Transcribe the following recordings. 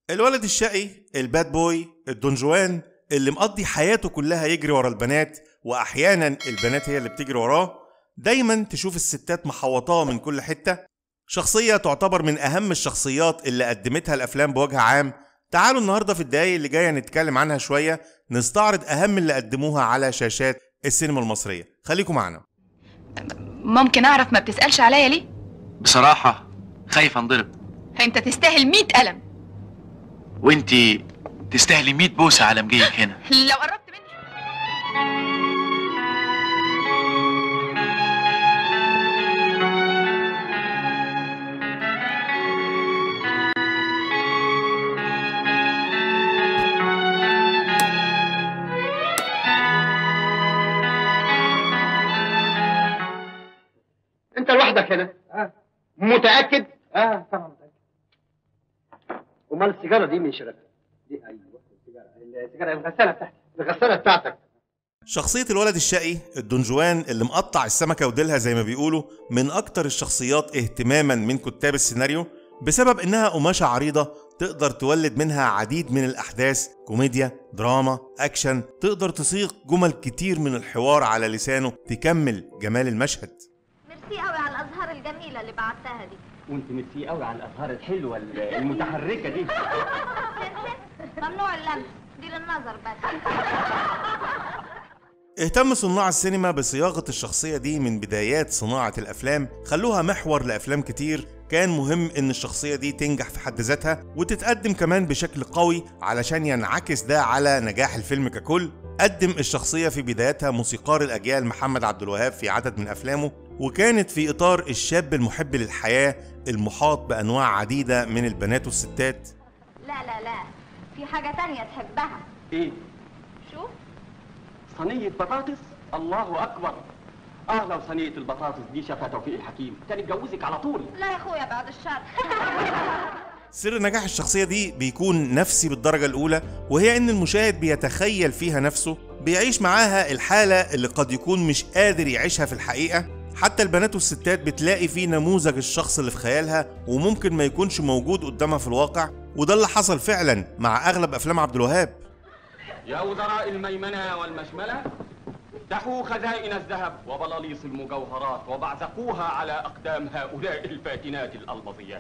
الولد الشقي الباد بوي الدونجوان اللي مقضي حياته كلها يجري ورا البنات واحيانا البنات هي اللي بتجري وراه دايما تشوف الستات محوطاه من كل حته شخصيه تعتبر من اهم الشخصيات اللي قدمتها الافلام بوجه عام تعالوا النهارده في الدقايق اللي جايه نتكلم عنها شويه نستعرض اهم اللي قدموها على شاشات السينما المصريه خليكم معنا ممكن اعرف ما بتسألش عليا ليه؟ بصراحة خايف انضرب انت تستاهل مئة قلم وانتي تستاهلي 100 بوسة على مجيك هنا لو قربت مني انت لوحدك هنا اه متاكد اه طبعا متاكد امال السيجاره دي مين شربها دي ايوه السيجاره السيجاره الغساله بتاعتي الغساله بتاعتك شخصية الولد الشقي الدونجوان اللي مقطع السمكة وديلها زي ما بيقولوا من أكتر الشخصيات اهتماما من كتاب السيناريو بسبب إنها قماشة عريضة تقدر تولد منها عديد من الأحداث كوميديا دراما أكشن تقدر تصيغ جمل كتير من الحوار على لسانه تكمل جمال المشهد ميرسي قوي على الازهار الجميله اللي بعتها دي وانت ميرسي قوي على الازهار الحلوه المتحركه دي ممنوع اللمس دي للنظر بس اهتم صناع السينما بصياغة الشخصية دي من بدايات صناعة الأفلام خلوها محور لأفلام كتير كان مهم إن الشخصية دي تنجح في حد ذاتها وتتقدم كمان بشكل قوي علشان ينعكس ده على نجاح الفيلم ككل قدم الشخصية في بدايتها موسيقار الأجيال محمد عبد الوهاب في عدد من أفلامه وكانت في إطار الشاب المحب للحياة المحاط بأنواع عديدة من البنات والستات لا لا لا في حاجه تانية تحبها ايه شوف صينيه بطاطس الله اكبر اه لو صينيه البطاطس دي شافها توفيق الحكيم كان اتجوزك على طول لا يا اخويا بعد الشر سر نجاح الشخصية دي بيكون نفسي بالدرجة الأولى وهي إن المشاهد بيتخيل فيها نفسه بيعيش معاها الحالة اللي قد يكون مش قادر يعيشها في الحقيقة حتى البنات والستات بتلاقي فيه نموذج الشخص اللي في خيالها وممكن ما يكونش موجود قدامها في الواقع وده اللي حصل فعلا مع أغلب أفلام عبد الوهاب يا وزراء الميمنة والمشملة افتحوا خزائن الذهب وبلاليص المجوهرات وبعزقوها على أقدام هؤلاء الفاتنات الألبظيات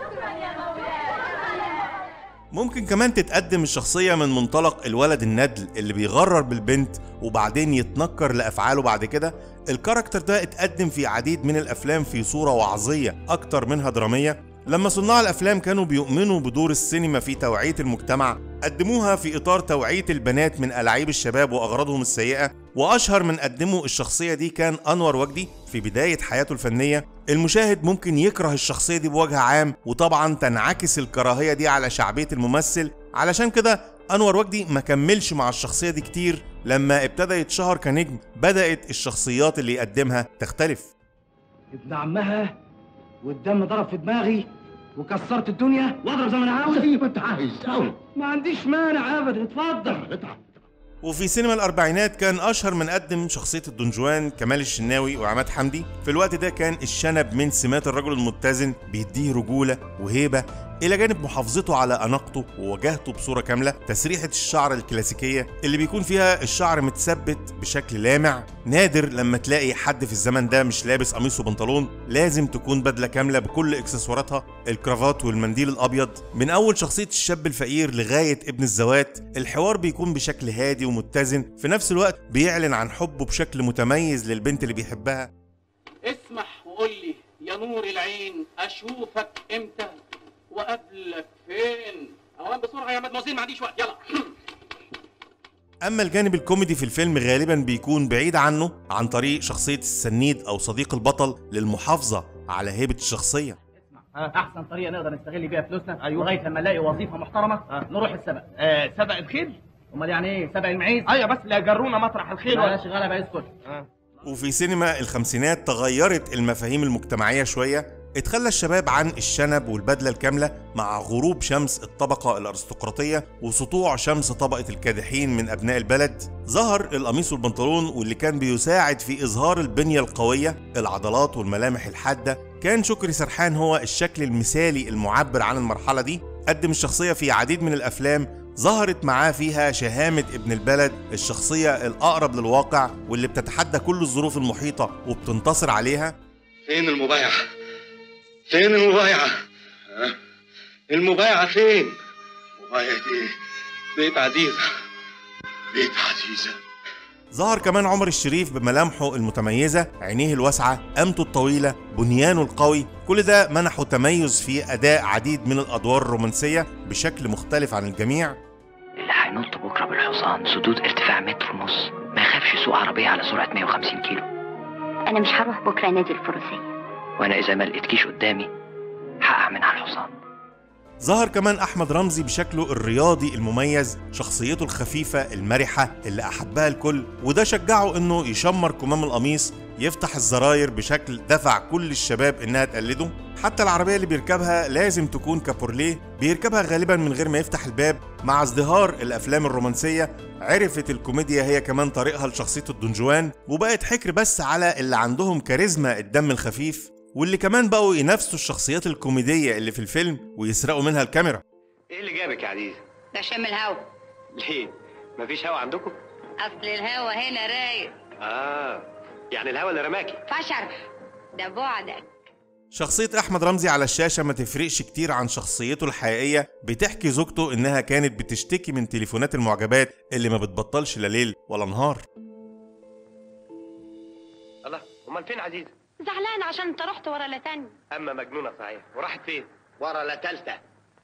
ممكن كمان تتقدم الشخصية من منطلق الولد الندل اللي بيغرر بالبنت وبعدين يتنكر لأفعاله بعد كده الكاركتر ده اتقدم في عديد من الأفلام في صورة وعظية أكتر منها درامية لما صناع الأفلام كانوا بيؤمنوا بدور السينما في توعية المجتمع قدموها في إطار توعية البنات من ألاعيب الشباب وأغراضهم السيئة وأشهر من قدموا الشخصية دي كان أنور وجدي في بداية حياته الفنية المشاهد ممكن يكره الشخصية دي بوجه عام وطبعا تنعكس الكراهية دي على شعبية الممثل علشان كده أنور وجدي ما كملش مع الشخصية دي كتير لما ابتدى يتشهر كنجم بدأت الشخصيات اللي يقدمها تختلف ابن عمها والدم ضرب في دماغي وكسرت الدنيا واضرب زي ما انا عاوز زي ما انت عايز ما عنديش مانع ابدا اتفضل وفي سينما الأربعينات كان أشهر من قدم شخصية الدونجوان كمال الشناوي وعماد حمدي في الوقت ده كان الشنب من سمات الرجل المتزن بيديه رجولة وهيبة إلى جانب محافظته على أناقته ووجاهته بصورة كاملة تسريحة الشعر الكلاسيكية اللي بيكون فيها الشعر متثبت بشكل لامع نادر لما تلاقي حد في الزمن ده مش لابس قميص وبنطلون لازم تكون بدلة كاملة بكل إكسسواراتها الكرافات والمنديل الأبيض من أول شخصية الشاب الفقير لغاية ابن الزوات الحوار بيكون بشكل هادي ومتزن في نفس الوقت بيعلن عن حبه بشكل متميز للبنت اللي بيحبها اسمح وقول لي يا نور العين اشوفك امتى وقبلك فين اوان بسرعه يا مدموزيل ما عنديش وقت يلا أما الجانب الكوميدي في الفيلم غالبا بيكون بعيد عنه عن طريق شخصية السنيد أو صديق البطل للمحافظة على هيبة الشخصية احسن طريقه نقدر نستغل بيها فلوسنا ايوه لغايه لما نلاقي وظيفه محترمه آه. نروح السبق آه سبق الخيل امال يعني ايه سبق المعيز ايوه بس لا جرونا مطرح الخيل ولا شغاله بقى اسكت آه. وفي سينما الخمسينات تغيرت المفاهيم المجتمعية شوية اتخلى الشباب عن الشنب والبدلة الكاملة مع غروب شمس الطبقة الأرستقراطية وسطوع شمس طبقة الكادحين من أبناء البلد ظهر القميص والبنطلون واللي كان بيساعد في إظهار البنية القوية العضلات والملامح الحادة كان شكري سرحان هو الشكل المثالي المعبر عن المرحلة دي قدم الشخصية في عديد من الأفلام ظهرت معاه فيها شهامة ابن البلد الشخصية الأقرب للواقع واللي بتتحدى كل الظروف المحيطة وبتنتصر عليها فين المبايعة؟ فين المبايعة؟ ها؟ المبايعة فين؟ مبايعة ايه؟ بيت عزيزة بيت عزيزة ظهر كمان عمر الشريف بملامحه المتميزة عينيه الواسعة قامته الطويلة بنيانه القوي كل ده منحه تميز في أداء عديد من الأدوار الرومانسية بشكل مختلف عن الجميع اللي هينط بكره بالحصان سدود ارتفاع متر ونص ما يخافش يسوق عربيه على سرعه 150 كيلو انا مش هروح بكره نادي الفروسيه وانا اذا ما لقيتكيش قدامي هقع من على الحصان ظهر كمان أحمد رمزي بشكله الرياضي المميز شخصيته الخفيفة المرحة اللي أحبها الكل وده شجعه إنه يشمر كمام القميص يفتح الزراير بشكل دفع كل الشباب إنها تقلده حتى العربية اللي بيركبها لازم تكون كابورليه بيركبها غالبا من غير ما يفتح الباب مع ازدهار الأفلام الرومانسية عرفت الكوميديا هي كمان طريقها لشخصية الدنجوان وبقت حكر بس على اللي عندهم كاريزما الدم الخفيف واللي كمان بقوا ينافسوا الشخصيات الكوميدية اللي في الفيلم ويسرقوا منها الكاميرا ايه اللي جابك يا عزيزه؟ ده شم الهوا ليه؟ مفيش هوا عندكم؟ اصل الهوا هنا رايق اه يعني الهوا اللي رماكي فشرح ده بعدك شخصية أحمد رمزي على الشاشة ما تفرقش كتير عن شخصيته الحقيقية بتحكي زوجته إنها كانت بتشتكي من تليفونات المعجبات اللي ما بتبطلش لا ليل ولا نهار الله امال فين عزيزه؟ زعلان عشان انت رحت ورا لا تاني اما مجنونه صحيح وراحت فين؟ ورا لا تالتة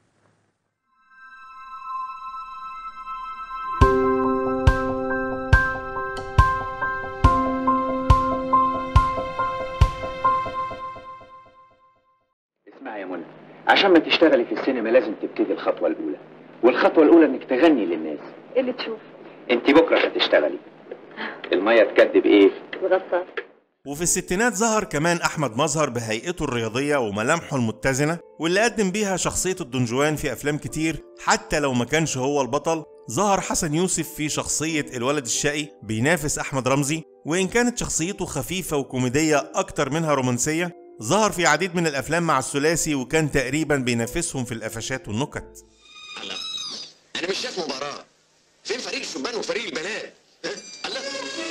اسمعي يا منى عشان ما تشتغلي في السينما لازم تبتدي الخطوة الأولى والخطوة الأولى إنك تغني للناس اللي تشوف أنت بكرة هتشتغلي المية تكدب إيه؟ وغطاس وفي الستينات ظهر كمان أحمد مظهر بهيئته الرياضية وملامحه المتزنة واللي قدم بيها شخصية الدنجوان في أفلام كتير حتى لو ما كانش هو البطل ظهر حسن يوسف في شخصية الولد الشقي بينافس أحمد رمزي وإن كانت شخصيته خفيفة وكوميدية أكتر منها رومانسية ظهر في عديد من الأفلام مع الثلاثي وكان تقريبا بينافسهم في القفشات والنكت الله انا مش شايف مباراه فين فريق الشبان وفريق البنات ها؟ الله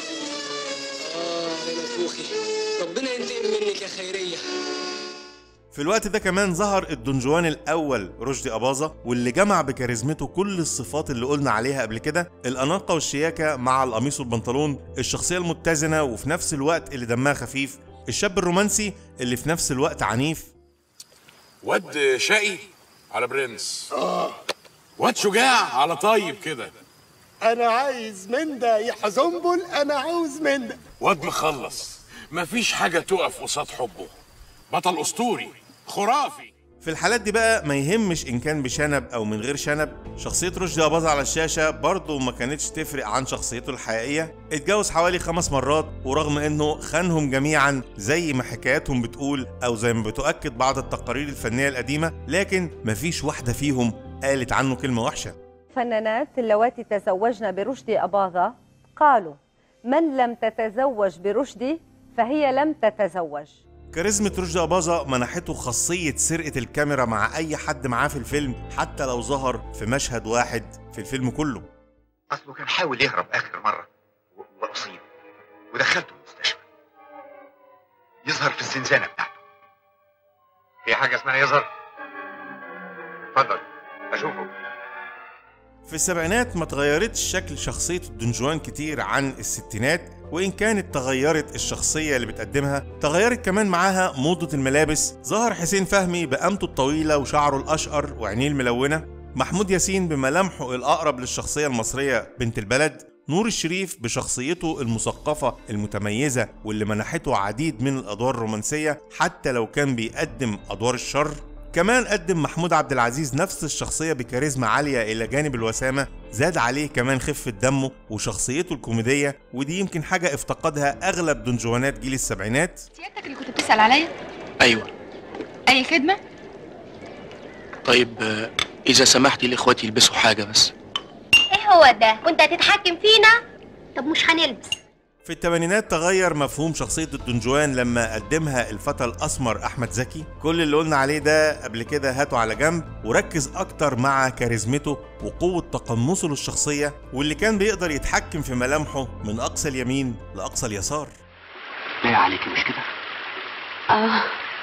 اه يا نفوخي ربنا ينتقم منك يا خيريه في الوقت ده كمان ظهر الدنجوان الأول رشدي أباظة واللي جمع بكاريزمته كل الصفات اللي قلنا عليها قبل كده الأناقة والشياكة مع القميص والبنطلون الشخصية المتزنة وفي نفس الوقت اللي دمها خفيف الشاب الرومانسي اللي في نفس الوقت عنيف واد شقي على برنس اه واد شجاع على طيب كده انا عايز من ده يا حزنبل انا عاوز من ده واد مخلص مفيش حاجة تقف قصاد حبه بطل أسطوري خرافي في الحالات دي بقى ما يهمش ان كان بشنب او من غير شنب شخصية رشدي أباظة على الشاشة برضه ما كانتش تفرق عن شخصيته الحقيقية اتجوز حوالي خمس مرات ورغم انه خانهم جميعا زي ما حكاياتهم بتقول او زي ما بتؤكد بعض التقارير الفنية القديمة لكن مفيش واحدة فيهم قالت عنه كلمة وحشة الفنانات اللواتي تزوجن برشدي أباظة قالوا من لم تتزوج برشدي فهي لم تتزوج كاريزما رشدي أباظة منحته خاصية سرقة الكاميرا مع أي حد معاه في الفيلم حتى لو ظهر في مشهد واحد في الفيلم كله اصله كان حاول يهرب اخر مره و- واصيب ودخلته المستشفى يظهر في الزنزانه بتاعته في حاجه اسمها يظهر اتفضل اشوفه في السبعينات ما تغيرتش شكل شخصية الدنجوان كتير عن الستينات وإن كانت تغيرت الشخصية اللي بتقدمها تغيرت كمان معاها موضة الملابس ظهر حسين فهمي بقامته الطويلة وشعره الأشقر وعينيه الملونة محمود ياسين بملامحه الأقرب للشخصية المصرية بنت البلد نور الشريف بشخصيته المثقفة المتميزة واللي منحته عديد من الأدوار الرومانسية حتى لو كان بيقدم أدوار الشر كمان قدم محمود عبد العزيز نفس الشخصية بكاريزما عالية إلى جانب الوسامة زاد عليه كمان خفة دمه وشخصيته الكوميدية ودي يمكن حاجة افتقدها أغلب دنجوانات جيل السبعينات سيادتك اللي كنت بتسأل عليا ايوه أي خدمة؟ طيب آه، اذا سمحتي لاخواتي يلبسوا حاجه بس ايه هو ده كنت هتتحكم فينا طب مش هنلبس في الثمانينات تغير مفهوم شخصية الدنجوان لما قدمها الفتى الأسمر أحمد زكي كل اللي قلنا عليه ده قبل كده هاته على جنب وركز أكتر مع كاريزمته وقوة تقمصه للشخصية واللي كان بيقدر يتحكم في ملامحه من أقصى اليمين لأقصى اليسار لا عليكي مش كده اه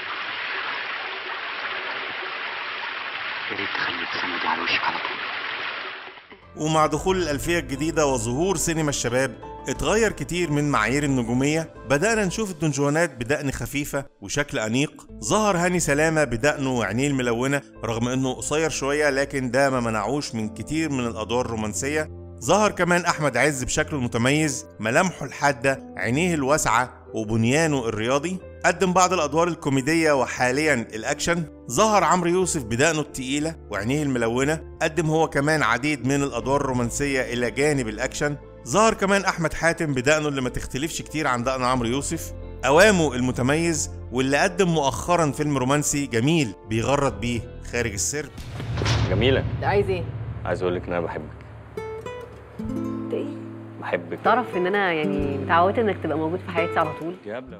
يا ريت تخلي الابتسامة دي على وشك على طول ومع دخول الألفية الجديدة وظهور سينما الشباب اتغير كتير من معايير النجومية بدأنا نشوف الدنجوانات بدقن خفيفة وشكل أنيق ظهر هاني سلامة بدقنه وعينيه الملونة رغم انه قصير شوية لكن ده ما منعوش من كتير من الأدوار الرومانسية ظهر كمان أحمد عز بشكله المتميز ملامحه الحادة عينيه الواسعة وبنيانه الرياضي قدم بعض الأدوار الكوميدية وحاليا الأكشن ظهر عمرو يوسف بدقنه التقيلة وعينيه الملونة قدم هو كمان عديد من الأدوار الرومانسية إلى جانب الأكشن ظهر كمان أحمد حاتم بدقنه اللي ما تختلفش كتير عن دقن عمرو يوسف أوامه المتميز واللي قدم مؤخرا فيلم رومانسي جميل بيغرد بيه خارج السرب جميلة عايز ايه؟ عايز اقول لك ان انا بحبك انت ايه؟ بحبك تعرف ان انا يعني متعودة انك تبقى موجود في حياتي على طول يا هبلة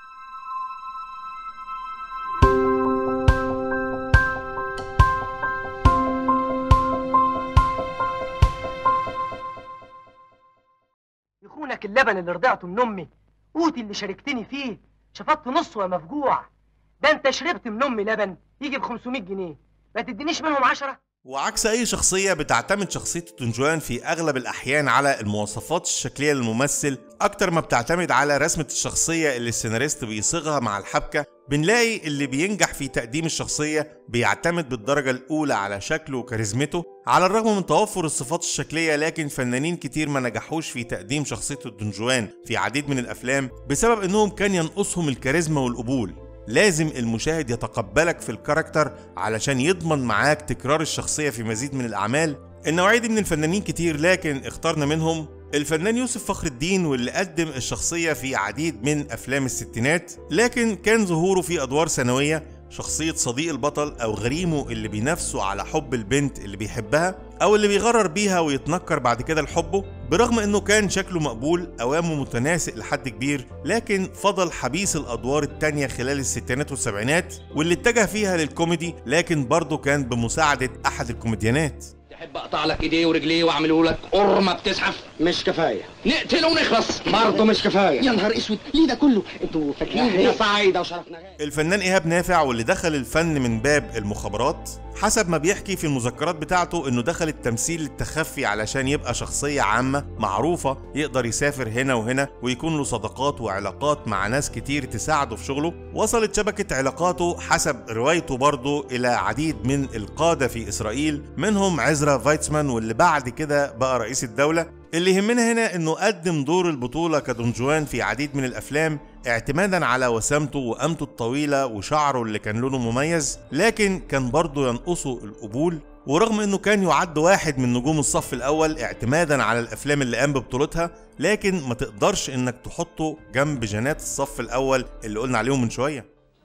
يخونك اللبن اللي رضعته من امي قوتي اللي شاركتني فيه شفطت نصه يا مفجوع ده انت شربت من امي لبن يجي ب 500 جنيه ما تدينيش منهم عشرة وعكس أي شخصية بتعتمد شخصية الدنجوان في أغلب الأحيان على المواصفات الشكلية للممثل أكتر ما بتعتمد على رسمة الشخصية اللي السيناريست بيصيغها مع الحبكة بنلاقي اللي بينجح في تقديم الشخصية بيعتمد بالدرجة الأولى على شكله وكاريزمته على الرغم من توفر الصفات الشكلية لكن فنانين كتير ما نجحوش في تقديم شخصية الدنجوان في عديد من الأفلام بسبب إنهم كان ينقصهم الكاريزما والقبول لازم المشاهد يتقبلك في الكاركتر علشان يضمن معاك تكرار الشخصية في مزيد من الأعمال النوعية دي من الفنانين كتير لكن اخترنا منهم الفنان يوسف فخر الدين واللي قدم الشخصية في عديد من أفلام الستينات لكن كان ظهوره في أدوار ثانوية شخصية صديق البطل أو غريمه اللي بينافسه على حب البنت اللي بيحبها أو اللي بيغرر بيها ويتنكر بعد كده لحبه برغم إنه كان شكله مقبول أوامه متناسق لحد كبير لكن فضل حبيس الأدوار التانية خلال الستينات والسبعينات واللي اتجه فيها للكوميدي لكن برضه كان بمساعدة أحد الكوميديانات تحب اقطع لك ايديه ورجليه واعمله لك قرمه بتزحف مش كفايه نقتله ونخلص برضه مش كفايه يا نهار اسود ليه ده كله انتوا فاكرين احنا صعيده وشرفنا غالي الفنان إيهاب نافع واللي دخل الفن من باب المخابرات حسب ما بيحكي في المذكرات بتاعته انه دخل التمثيل للتخفي علشان يبقى شخصية عامة معروفة يقدر يسافر هنا وهنا ويكون له صداقات وعلاقات مع ناس كتير تساعده في شغله وصلت شبكة علاقاته حسب روايته برضه إلى عديد من القادة في إسرائيل منهم عزرا فايتسمان واللي بعد كده بقى رئيس الدولة اللي يهمنا هنا انه قدم دور البطولة كدون جوان في عديد من الافلام اعتمادا على وسامته وقامته الطويلة وشعره اللي كان لونه مميز لكن كان برضه ينقصه القبول ورغم انه كان يعد واحد من نجوم الصف الاول اعتمادا على الافلام اللي قام ببطولتها لكن ما تقدرش انك تحطه جنب جنات الصف الاول اللي قلنا عليهم من شويه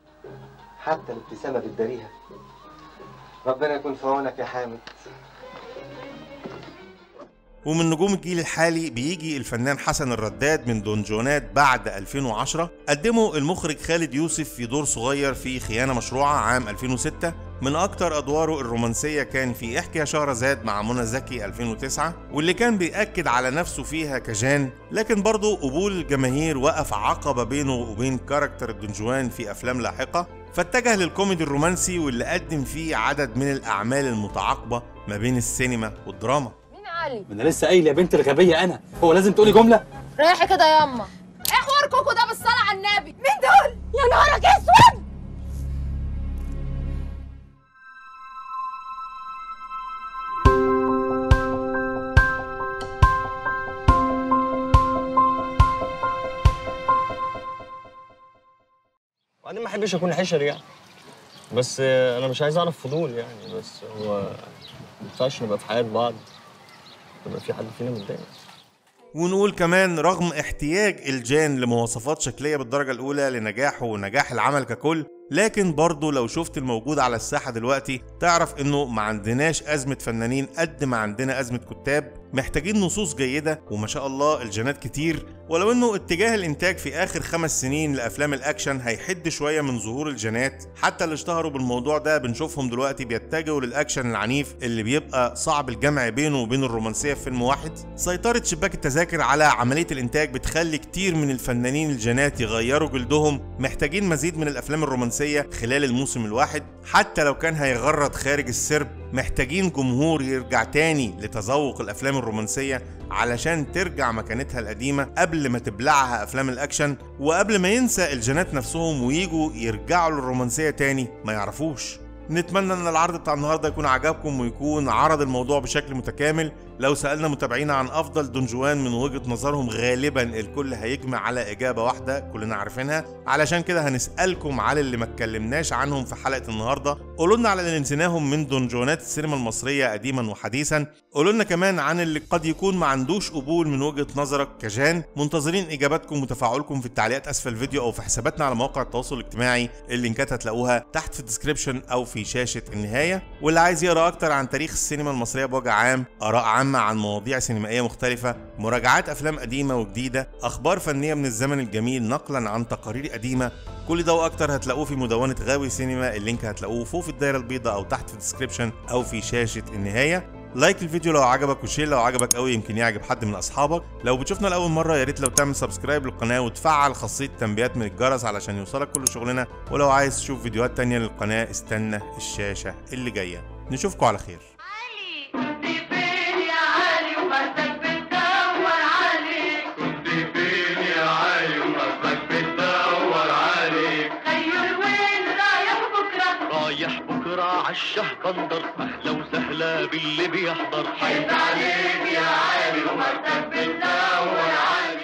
حتى الابتسامة بتداريها ربنا يكون في عونك يا حامد ومن نجوم الجيل الحالي بيجي الفنان حسن الرداد من دونجونات بعد 2010 قدمه المخرج خالد يوسف في دور صغير في خيانة مشروعة عام 2006 من أكتر أدواره الرومانسية كان في احكي يا شهرزاد مع منى زكي 2009 واللي كان بيأكد على نفسه فيها كجان لكن برضه قبول الجماهير وقف عقبة بينه وبين كاركتر الدنجوان في أفلام لاحقة فاتجه للكوميدي الرومانسي واللي قدم فيه عدد من الأعمال المتعاقبة ما بين السينما والدراما مين علي؟ ما انا لسه قايل يا بنت الغبيه انا هو لازم تقولي جمله رايحة كده ياما ايه حوار كوكو ده بالصلاة على النبي مين دول؟ يا نهارك اسود وبعدين ما احبش اكون حشر يعني بس آه، انا مش عايز اعرف فضول يعني بس هو ما ينفعش نبقى في حياه بعض يبقى في حد فينا متضايق ونقول كمان رغم احتياج الجان لمواصفات شكلية بالدرجة الأولى لنجاحه ونجاح العمل ككل لكن برضه لو شفت الموجود على الساحة دلوقتي تعرف انه ما عندناش أزمة فنانين قد ما عندنا أزمة كتاب محتاجين نصوص جيدة وما شاء الله الجنات كتير ولو انه اتجاه الانتاج في اخر خمس سنين لافلام الاكشن هيحد شوية من ظهور الجنات حتى اللي اشتهروا بالموضوع ده بنشوفهم دلوقتي بيتجهوا للاكشن العنيف اللي بيبقى صعب الجمع بينه وبين الرومانسية في فيلم واحد سيطرة شباك التذاكر على عملية الانتاج بتخلي كتير من الفنانين الجنات يغيروا جلدهم محتاجين مزيد من الافلام الرومانسية خلال الموسم الواحد حتى لو كان هيغرد خارج السرب محتاجين جمهور يرجع تاني لتذوق الافلام الرومانسيه علشان ترجع مكانتها القديمه قبل ما تبلعها افلام الاكشن وقبل ما ينسى الجنات نفسهم ويجوا يرجعوا للرومانسيه تاني ما يعرفوش نتمنى ان العرض بتاع النهارده يكون عجبكم ويكون عرض الموضوع بشكل متكامل لو سالنا متابعينا عن افضل دونجوان من وجهه نظرهم غالبا الكل هيجمع على اجابه واحده كلنا عارفينها علشان كده هنسالكم على اللي ما اتكلمناش عنهم في حلقه النهارده قولوا لنا على اللي نسيناهم من دونجوانات السينما المصريه قديما وحديثا قولوا لنا كمان عن اللي قد يكون ما عندوش قبول من وجهه نظرك كجان منتظرين اجاباتكم وتفاعلكم في التعليقات اسفل الفيديو او في حساباتنا على مواقع التواصل الاجتماعي اللينكات هتلاقوها تحت في الديسكربشن او في شاشه النهايه واللي عايز يقرا اكتر عن تاريخ السينما المصريه بوجه عام اراء عامه عن مواضيع سينمائيه مختلفه مراجعات افلام قديمه وجديده اخبار فنيه من الزمن الجميل نقلا عن تقارير قديمه كل ده واكتر هتلاقوه في مدونه غاوي سينما اللينك هتلاقوه فوق في الدايره البيضاء او تحت في الديسكربشن او في شاشه النهايه لايك الفيديو لو عجبك وشير لو عجبك قوي يمكن يعجب حد من اصحابك لو بتشوفنا لاول مره يا ريت لو تعمل سبسكرايب للقناه وتفعل خاصيه تنبيهات من الجرس علشان يوصلك كل شغلنا ولو عايز تشوف فيديوهات تانية للقناه استنى الشاشه اللي جايه نشوفكم على خير رايح بكرة عالشه بندر أهلا وسهلا باللي بيحضر حيد عليك يا علي ومرتب بتدور عليك